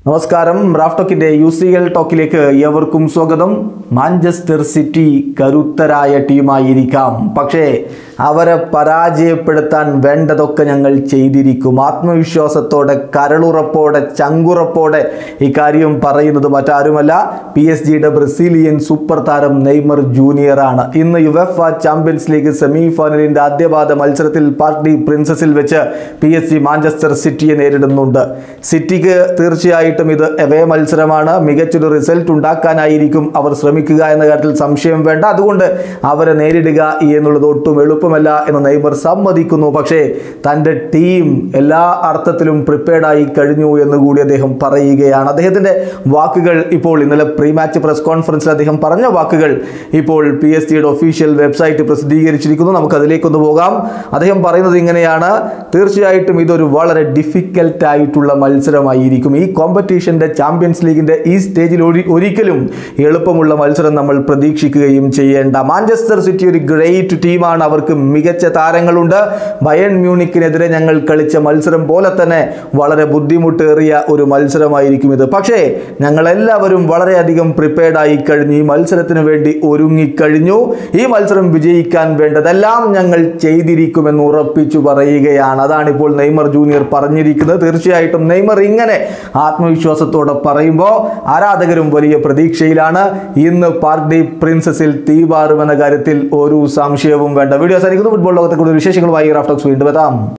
നമസ്കാരം റാഫ് ടോക്കിന്റെ യു സി എൽ ടോക്കിലേക്ക് ഏവർക്കും സ്വാഗതം മാഞ്ചസ്റ്റർ സിറ്റി കരുത്തരായ ടീമായിരിക്കാം പക്ഷേ അവരെ പരാജയപ്പെടുത്താൻ വേണ്ടതൊക്കെ ഞങ്ങൾ ചെയ്തിരിക്കും ആത്മവിശ്വാസത്തോടെ കരളുറപ്പോടെ ചങ്കുറപ്പോടെ ഇക്കാര്യം പറയുന്നത് മറ്റാരുമല്ല പി എസ് ജിയുടെ ബ്രസീലിയൻ സൂപ്പർ താരം നെയ്മർ ജൂനിയർ ആണ് ഇന്ന് യുവഫ ചാമ്പ്യൻസ് ലീഗ് സെമി ഫൈനലിന്റെ ആദ്യപാദ മത്സരത്തിൽ പാർട്ടി പ്രിൻസസിൽ വെച്ച് പി എസ് ജി മാഞ്ചസ്റ്റർ സിറ്റിയെ നേരിടുന്നുണ്ട് സിറ്റിക്ക് തീർച്ചയായിട്ടും ഇത് എവേ മത്സരമാണ് മികച്ചൊരു റിസൾട്ട് ഉണ്ടാക്കാനായിരിക്കും അവർ ശ്രമിക്കുക എന്ന കാര്യത്തിൽ സംശയം വേണ്ട അതുകൊണ്ട് അവരെ നേരിടുക എന്നുള്ളത് ഒട്ടും എളുപ്പമല്ല എന്ന് നെയ്മർ സമ്മതിക്കുന്നു പക്ഷേ തൻ്റെ ടീം എല്ലാ അർത്ഥത്തിലും പ്രിപ്പയർഡായി കഴിഞ്ഞു എന്ന് കൂടി അദ്ദേഹം പറയുകയാണ് അദ്ദേഹത്തിൻ്റെ വാക്കുകൾ ഇപ്പോൾ ഇന്നലെ പ്രീ മാച്ച് പ്രസ് കോൺഫറൻസിൽ അദ്ദേഹം പറഞ്ഞ വാക്കുകൾ ഇപ്പോൾ പി എസ് ജിയുടെ ഒഫീഷ്യൽ വെബ്സൈറ്റ് പ്രസിദ്ധീകരിച്ചിരിക്കുന്നു നമുക്ക് അതിലേക്കൊന്ന് പോകാം അദ്ദേഹം പറയുന്നത് ഇങ്ങനെയാണ് തീർച്ചയായിട്ടും ഇതൊരു വളരെ ഡിഫിക്കൽട്ട് ആയിട്ടുള്ള മത്സരമായിരിക്കും ഈ കോമ്പറ്റീഷൻ്റെ ചാമ്പ്യൻസ് ലീഗിൻ്റെ ഈ സ്റ്റേജിൽ ഒരി ഒരിക്കലും എളുപ്പമുള്ള മത്സരം നമ്മൾ പ്രതീക്ഷിക്കുകയും ചെയ്യേണ്ട മാഞ്ചസ്റ്റർ സിറ്റി ഒരു ഗ്രേറ്റ് ടീമാണ് അവർക്ക് മികച്ച താരങ്ങളുണ്ട് ബയൺ മ്യൂണിക്കിനെതിരെ ഞങ്ങൾ കളിച്ച മത്സരം പോലെ തന്നെ വളരെ ബുദ്ധിമുട്ടേറിയ ഒരു മത്സരമായിരിക്കും ഇത് പക്ഷേ ഞങ്ങളെല്ലാവരും വളരെയധികം പ്രിപ്പയർഡ് ആയി കഴിഞ്ഞു ഈ മത്സരത്തിന് വേണ്ടി ഒരുങ്ങിക്കഴിഞ്ഞു ഈ മത്സരം വിജയിക്കാൻ വേണ്ടതെല്ലാം ഞങ്ങൾ ചെയ്തിരിക്കുമെന്ന് ഉറപ്പിച്ചു പറയുകയാണ് അതാണ് ഇപ്പോൾ നെയ്മർ ജൂനിയർ പറഞ്ഞിരിക്കുന്നത് തീർച്ചയായിട്ടും നെയ്മർ ഇങ്ങനെ ആത്മവിശ്വാസത്തോടെ പറയുമ്പോൾ ആരാധകരും വലിയ പ്രതീക്ഷയിലാണ് ഇന്ന് പാർട്ടി പ്രിൻസസിൽ തീപാറുമെന്ന കാര്യത്തിൽ ഒരു സംശയവും വേണ്ട വീഡിയോ സാധിക്കുന്നു ഫുട്ബോൾ ലോകത്തെ കൂടുതൽ വിശേഷങ്ങളുമായി റാഫ്റ്റോക്സ് വീണ്ടും എത്താം